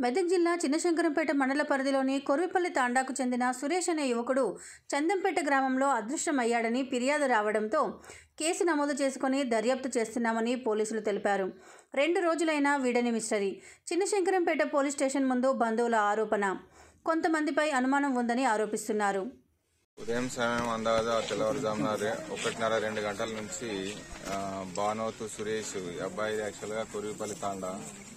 మెదక్ జిల్లా చిన్నశంకరంపేట మండల పరిధిలోని కొర్విపల్లి తాండాకు చెందిన సురేష్ అనే యువకుడు చందంపేట గ్రామంలో అదృశ్యమయ్యాడని ఫిర్యాదు రావడంతో కేసు నమోదు చేసుకుని దర్యాప్తు చేస్తున్నామని పోలీసులు తెలిపారు రెండు రోజులైనా వీడని మిస్టరీ చిన్నశంకరంపేట పోలీస్ స్టేషన్ ముందు బంధువుల ఆరోపణ కొంతమందిపై అనుమానం ఉందని ఆరోపిస్తున్నారు ఉదయం సమయం అందాజా తెల్లవారుజామున రె- ఒకటిన్నర రెండు గంటల నుంచి ఆ, బానోతు సురేష్ ఈ అబ్బాయి యాక్చువల్ గా కొరివిపల్లి తాండా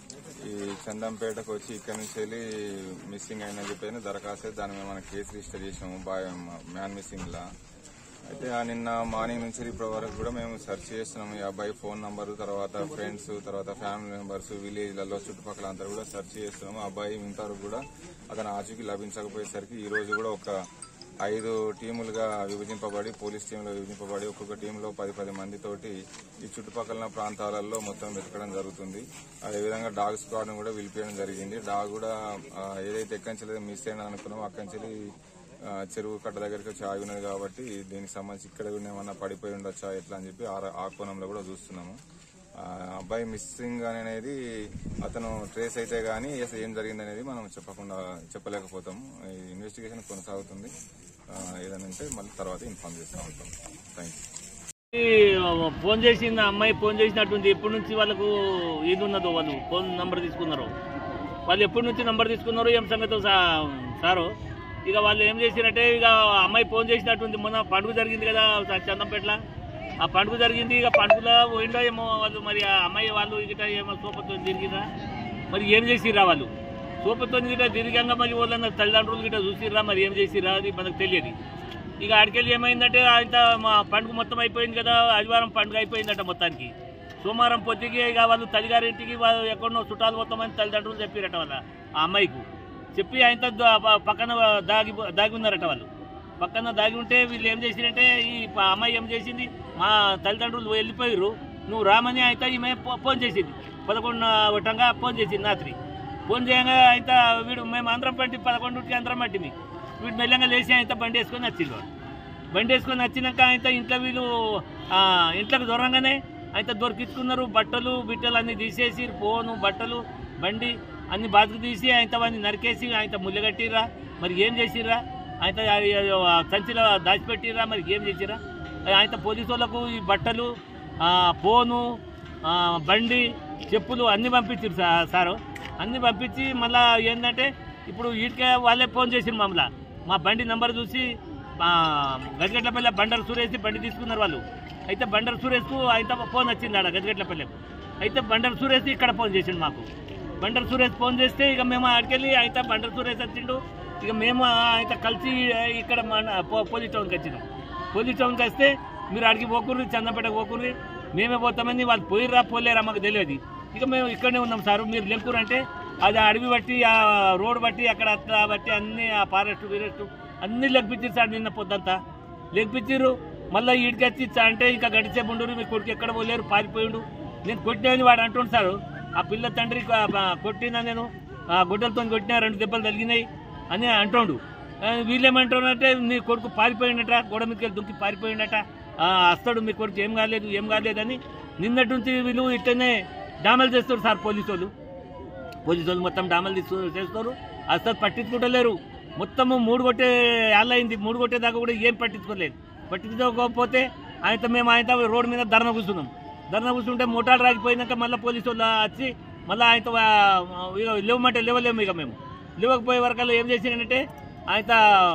ఈ చందంపేటకు వచ్చి ఇక్కడ నుంచి వెళ్ళి మిస్సింగ్ అయిన చెప్పిన దరఖాస్తు దాని మీద మనం కేసు రిజిస్టర్ చేసినాము బాయ్ మ్యాన్ మిస్సింగ్ లా అయితే ఆ నిన్న మార్నింగ్ నుంచి ఇప్పటి వరకు కూడా మేము సెర్చ్ చేస్తున్నాము ఈ అబ్బాయి ఫోన్ నంబర్ తర్వాత ఫ్రెండ్స్ తర్వాత ఫ్యామిలీ మెంబర్స్ విలేజ్లలో చుట్టుపక్కల అంతా కూడా సెర్చ్ చేస్తున్నాము ఆ అబ్బాయి ఇంతవరకు కూడా అతను ఆచూకీ లభించకపోయేసరికి ఈ రోజు కూడా ఒక ఐదు టీములుగా విభజింపబడి పోలీస్ టీంలో విభజింపబడి ఒక్కొక్క టీంలో పది పది మందితోటి ఈ చుట్టుపక్కల ప్రాంతాలలో మొత్తం వెతకడం జరుగుతుంది అదేవిధంగా డాగ్ స్క్వాడ్ కూడా పిలిపించడం జరిగింది డాగ్ కూడా ఆ, ఏదైతే ఎక్కంచెలు మిస్ అయినా అనుకున్నామో అక్కంచెలి ఆ, చెరువు కట్ట దగ్గరికి వచ్చి ఆగి ఉన్నది కాబట్టి దీనికి సంబంధించి ఇక్కడ కూడా ఏమన్నా పడిపోయి ఉండొచ్చా ఎట్లా అని చెప్పి ఆ- ఆ కోణంలో కూడా చూస్తున్నాము ఆ, అబ్బాయి మిస్సింగ్ అనేది అతను ట్రేస్ అయితే గానీ అసలు ఏం జరిగింది అనేది మనం చెప్పకుండా చెప్పలేకపోతాము ఈ ఇన్వెస్టిగేషన్ కొనసాగుతుంది ఆ, ఏదైనా ఉంటే మళ్ళీ తర్వాత ఇన్ఫార్మ్ చేస్తూ ఉంటాం థ్యాంక్ యూ ఈ ఫోన్ చేసింది ఆ అమ్మాయి ఫోన్ చేసినట్టుంది ఎప్పటి నుంచి వాళ్ళకు ఇది ఉన్నదో వాళ్ళు ఫోన్ నంబర్ తీసుకున్నారు వాళ్ళు ఎప్పటి నుంచి నంబర్ తీసుకున్నారు ఏం సంగతి సారు ఇక వాళ్ళు ఏం చేసినట్టే ఇక ఆ అమ్మాయి ఫోన్ చేసినట్టుంది మొన్న పండుగ జరిగింది కదా చ- చందంపేటలో ఆ పండుగ జరిగింది ఇక పండుగలో పోయిండో ఏమో వాళ్ళు మరి ఆ అమ్మాయి వాళ్ళు ఇక ఏమో సూపర్తో తిరిగిరా మరి ఏం చేసిర్రా వాళ్ళు సూపర్తో గిట తిరిగంగా మరి వాళ్ళన్న తల్లిదండ్రులు గిట చూసిర్రా మరి ఏం చేసిర్రా అది మనకు తెలియదు ఇక ఆడికెళ్ళి ఏమైందంటే ఆయన మా పండుగ మొత్తం అయిపోయింది కదా ఆదివారం పండుగ అయిపోయిందట మొత్తానికి సోమవారం పొద్దుకి ఇక వాళ్ళు తల్లిగారింటికి వాళ్ళు ఎక్కడో చుట్టాలు మొత్తమని తల్లిదండ్రులు చెప్పారట వాళ్ళ ఆ అమ్మాయికు చెప్పి ఆయన పక్కన దాగి దాగి ఉన్నారట వాళ్ళు పక్కన దాగి ఉంటే వీళ్ళు ఏం చేసిరంటే ఈ ప- అమ్మాయి ఏం చేసింది మా తల్లిదండ్రులు వెళ్ళిపోయారు నువ్వు రామని అయితే ఈమె ఫో- ఫోన్ చేసింది పదకొండు వటంగా ఫోన్ చేసింది రాత్రి ఫోన్ చేయగా అయితే వీడు మేము అందరం పట్టి పదకొండుకి అందరం పట్టింది వీడు మెల్లగా లేచి అయితే బండి వేసుకొని వచ్చింది వాడు బండి వేసుకొని వచ్చినాక ఆయన ఇంట్లో వీళ్ళు ఆ, ఇంట్లోకి దూరంగానే ఆయన దొరికించుకున్నారు బట్టలు బిట్టలు అన్ని తీసేసి ఫోను బట్టలు బండి అన్ని బాతుకు తీసి ఆయన వాడిని నరికేసి ఆయన ముళ్ళగట్టిర్రా మరి ఏం చేసిర్రా ఆయన ఆ సంచిలో దాచిపెట్టిర్రా మరి ఏం చేసిర్రా ఆయన పోలీసు వాళ్ళకు ఈ బట్టలు ఆ, ఫోను ఆ, బండి చెప్పులు అన్ని పంపించారు సా- సారు అన్ని పంపించి మళ్ళా ఏంటంటే ఇప్పుడు వీటికే వాళ్ళే ఫోన్ చేసిండ్రు మమ్మల్ని మా బండి నంబర్ చూసి ఆ, గజగట్లపల్లి బండర్ సురేష్ బండి తీసుకున్నారు వాళ్ళు అయితే బండర్ సురేష్కు అయితే ఫోన్ వచ్చింది ఆడ గజగట్లపల్లికు అయితే బండర్ సురేష్ ఇక్కడ ఫోన్ చేసిండు మాకు బండర్ సురేష్ ఫోన్ చేస్తే ఇక మేము ఆడికెళ్ళి అయితే బండర్ సురేష్ వచ్చిండు ఇక మేము అయితే కలిసి ఇక్కడ మన పో- పోలీస్ టౌన్కి వచ్చినాం పోలీస్ టౌన్కి వస్తే మీరు అడిగి పోకుర్రి చందంపేట పోకుర్రి మేమే పోతామని వాళ్ళు పోయిర్రా పోలేరా మాకు తెలియదు ఇక మేము ఇక్కడనే ఉన్నాం సార్ మీరు లెంకూరు అంటే అది ఆ అడవి బట్టి ఆ రోడ్ బట్టి అక్కడ అట్లా బట్టి అన్ని ఆ ఫారెస్ట్ వీరెస్ట్ అన్ని లెక్కించారు సార్ నిన్న పొద్దంతా లెక్కించారు మళ్ళీ ఈడికి వచ్చి ఇచ్చా అంటే ఇంకా గడిచే ఉండరు మీ కొడుకు ఎక్కడ పోలేరు పారిపోయిండు నేను కొట్టినని వాడు అంటుండు సార్ ఆ పిల్ల తండ్రి కొ- ఆ కొట్టినా నేను ఆ గుడ్డలతో కొట్టినా రెండు దెబ్బలు తగిలినాయి అని అంటుండు ఆ, వీళ్ళేమంటారంటే నీ కొడుకు పారిపోయిండట గోడ మీదకి వెళ్ళి దుంకి పారిపోయిండట ఆ, వస్తాడు మీ కొడుకు ఏం కాలేదు ఏం కాలేదని నిన్నటి నుంచి వీళ్ళు ఇట్టనే డామలు చేస్తారు సార్ పోలీసు వాళ్ళు పోలీసు వాళ్ళు మొత్తం డామలు తీసు చేస్తారు అసలు పట్టించుకుంటలేరు మొత్తము మూడు కొట్టే అయింది మూడు కొట్టేదాకా కూడా ఏం పట్టించుకోలేదు పట్టించుకోకపోతే ఆయన మేము ఆయన రోడ్డు మీద ధర్నా కూర్చున్నాం ధర్నా కూర్చుంటే మోటార్ రాగిపోయినాక మళ్ళీ పోలీసు వాళ్ళు వచ్చి మళ్ళీ ఆయనతో ఆ, ఇక లేవమంటే లేవలేము ఇక మేము లేవకపోయే వరకు ఏం చేసిందంటే ఆయన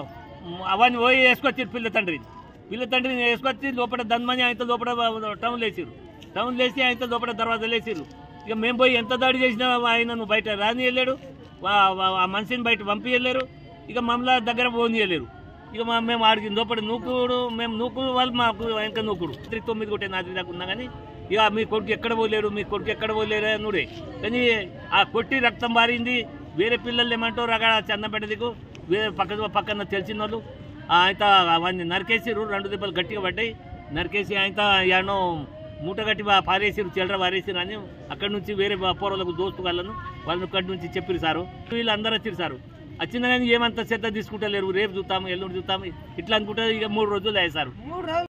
అవన్నీ పోయి వేసుకొచ్చి పిల్ల తండ్రి పిల్ల తండ్రిని వేసుకొచ్చి లోపల దందమని ఆయన లోపల టౌన్ లేచిరు టౌన్ లేచి ఆయన లోపల దర్వాజా లేచిరు ఇక మేము పోయి ఎంత దాడి చేసినా ఆయన నువ్వు బయట రాని వెళ్ళాడు వా- వా- ఆ మనిషిని బయట పంపి వెళ్ళారు ఇక మమ్మల్ని దగ్గర పోనీయలేరు ఇక మా- మేము ఆడికి లోపల నూకుడు మేము నూకుడు వాళ్ళు మాకు ఇంకా నూకుడు రాత్రి తొమ్మిది కొట్టే నాది దాకా ఉన్నా కానీ ఇక మీ కొడుకు ఎక్కడ పోలేరు మీ కొడుకు ఎక్కడ పోలేరు నుడే కానీ ఆ కొట్టి రక్తం బారింది వేరే పిల్లలు ఏమంటారు అక్కడ చందంపేట దిగు వేరే పక్క పక్కన తెలిసిన వాళ్ళు ఆయన అవన్నీ నరికేసిరు రెండు దెబ్బలు గట్టిగా పడ్డాయి నరికేసి ఆయన యానో మూట కట్టి వా- పారేసిరు చిల్లర పారేసిరు అని అక్కడి నుంచి వేరే పోరలకు దోస్తు వాళ్ళను వాళ్ళని అక్కడి నుంచి చెప్పిరు సారు వీళ్ళు అందరూ వచ్చిరు సారు వచ్చినా కానీ ఏమంత శ్రద్ధ తీసుకుంటలేరు రేపు చూస్తాము ఎల్లుండి చూస్తాము ఇట్లా అనుకుంటే ఇక మూడు రోజులు అయ్యాయి సారు